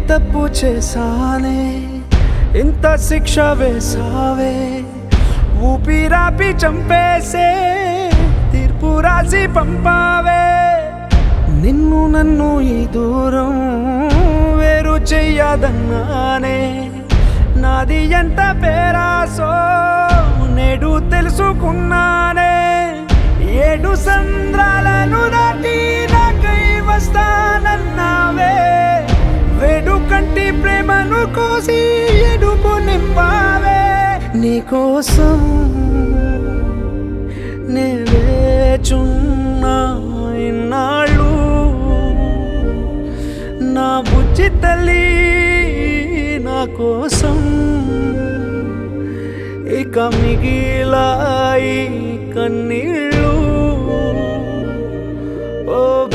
తప్పు చేశానే ఇంత శిక్ష వేసావే ఊపిరాపి చంపేసే తీర్పు రాసి పంపావే నిన్ను నన్ను ఈ దూరం వేరు చెయ్యదన్నానే నాది ఎంత పేరాసో నేడు తెలుసుకున్నానే ఏడు సంద్రాలను దాటి నాకై వస్తానన్నావే వేడు కంటి ప్రేమను కోసి ఎడుపు నింపావే నీకోసం నే వేచున్నా ఇన్నాళ్ళు నా బుజ్జి తల్లి నా కోసం ఇక మిగిలాయి కన్నీళ్ళు ఓ